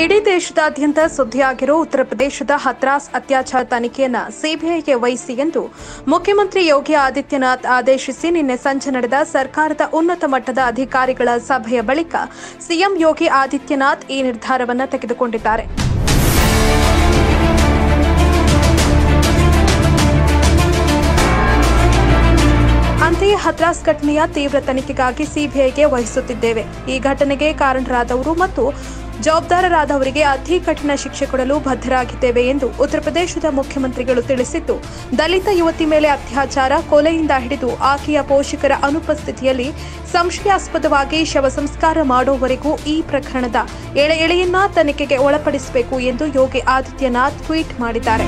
ಇಡೀ ದೇಶದಾದ್ಯಂತ ಸುದ್ದಿಯಾಗಿರೋ ಉತ್ತರ ಪ್ರದೇಶದ ಹತ್ರಾಸ್ ಅತ್ಯಾಚಾರ ತನಿಖೆಯನ್ನ ಸಿಬಿಐಗೆ ವಹಿಸಿ ಎಂದು ಮುಖ್ಯಮಂತ್ರಿ ಯೋಗಿ ಆದಿತ್ಯನಾಥ್ ಆದೇಶಿಸಿ ನಿನ್ನೆ ಸಂಜೆ ನಡೆದ ಸರ್ಕಾರದ ಉನ್ನತ ಮಟ್ಟದ ಅಧಿಕಾರಿಗಳ ಸಭೆಯ ಬಳಿಕ ಸಿಎಂ ಯೋಗಿ ಆದಿತ್ಯನಾಥ್ ಈ ನಿರ್ಧಾರವನ್ನು ತೆಗೆದುಕೊಂಡಿದ್ದಾರೆ ಅಂತೆಯೇ ಹತ್ರಾಸ್ ಘಟನೆಯ ತೀವ್ರ ತನಿಖೆಗಾಗಿ ಸಿಬಿಐಗೆ ವಹಿಸುತ್ತಿದ್ದೇವೆ ಈ ಘಟನೆಗೆ ಕಾರಣರಾದವರು ಮತ್ತು ಜವಾಬ್ದಾರರಾದವರಿಗೆ ಅತಿ ಕಠಿಣ ಶಿಕ್ಷೆ ಕೊಡಲು ಬದ್ಧರಾಗಿದ್ದೇವೆ ಎಂದು ಉತ್ತರ ಪ್ರದೇಶದ ಮುಖ್ಯಮಂತ್ರಿಗಳು ತಿಳಿಸಿದ್ದು ದಲಿತ ಯುವತಿ ಮೇಲೆ ಅತ್ಯಾಚಾರ ಕೊಲೆಯಿಂದ ಹಿಡಿದು ಆಕೆಯ ಪೋಷಕರ ಅನುಪಸ್ಥಿತಿಯಲ್ಲಿ ಸಂಶಯಾಸ್ಪದವಾಗಿ ಶವ ಸಂಸ್ಕಾರ ಮಾಡುವವರೆಗೂ ಈ ಪ್ರಕರಣದ ಎಳೆ ಎಳೆಯನ್ನ ತನಿಖೆಗೆ ಒಳಪಡಿಸಬೇಕು ಎಂದು ಯೋಗಿ ಆದಿತ್ಯನಾಥ್ ಟ್ವೀಟ್ ಮಾಡಿದ್ದಾರೆ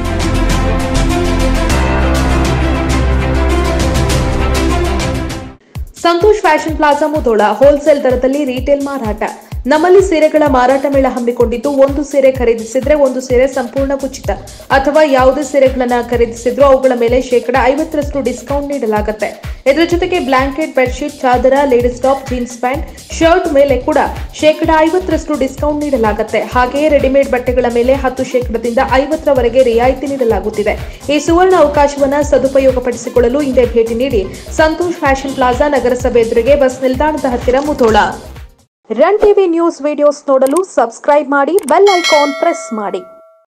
Santosh fashion plaza Mudhol wholesale ದರದಲ್ಲಿ ರೀಟೇಲ್ ಮಾರಾಟ ನಮ್ಮಲ್ಲಿ ಸೀರೆಗಳ ಮಾರಾಟ ಮೇಳ ಹಮ್ಮಿಕೊಂಡಿದ್ದು ಒಂದು ಸೀರೆ ಖರೀದಿಸಿದ್ರೆ ಒಂದು ಸೀರೆ ಸಂಪೂರ್ಣ ಉಚಿತ ಅಥವಾ ಯಾವುದೇ ಸೀರೆಗಳನ್ನ ಖರೀದಿಸಿದ್ರೂ ಅವುಗಳ ಮೇಲೆ ಶೇಕಡ ಐವತ್ತರಷ್ಟು ಡಿಸ್ಕೌಂಟ್ ನೀಡಲಾಗುತ್ತೆ ಇದರ ಜೊತೆಗೆ ಬ್ಲಾಂಕೆಟ್ ಬೆಡ್ಶೀಟ್ ಚಾದರ ladies top jeans pant shirt ಮೇಲೆ ಕೂಡ ಶೇಕಡ ಐವತ್ತರಷ್ಟು ಡಿಸ್ಕೌಂಟ್ ನೀಡಲಾಗುತ್ತೆ ಹಾಗೆಯೇ ರೆಡಿಮೇಡ್ ಬಟ್ಟೆಗಳ ಮೇಲೆ ಹತ್ತು ಶೇಕಡದಿಂದ ಐವತ್ತರವರೆಗೆ ರಿಯಾಯಿತಿ ನೀಡಲಾಗುತ್ತಿದೆ ಈ ಸುವರ್ಣ ಅವಕಾಶವನ್ನ ಸದುಪಯೋಗಪಡಿಸಿಕೊಳ್ಳಲು ಹಿಂದೆ ಭೇಟಿ ನೀಡಿ ಸಂತೋಷ್ ಫ್ಯಾಷನ್ ಪ್ಲಾಜಾ ನಗರಸಭೆ ಎದುರಿಗೆ ಬಸ್ ನಿಲ್ದಾಣದ ಹತ್ತಿರ Mudhol run TV news videos ನೋಡಲು ಸಬ್ಸ್ಕ್ರೈಬ್ ಮಾಡಿ ಬೆಲ್ ಐಕಾನ್ ಪ್ರೆಸ್ ಮಾಡಿ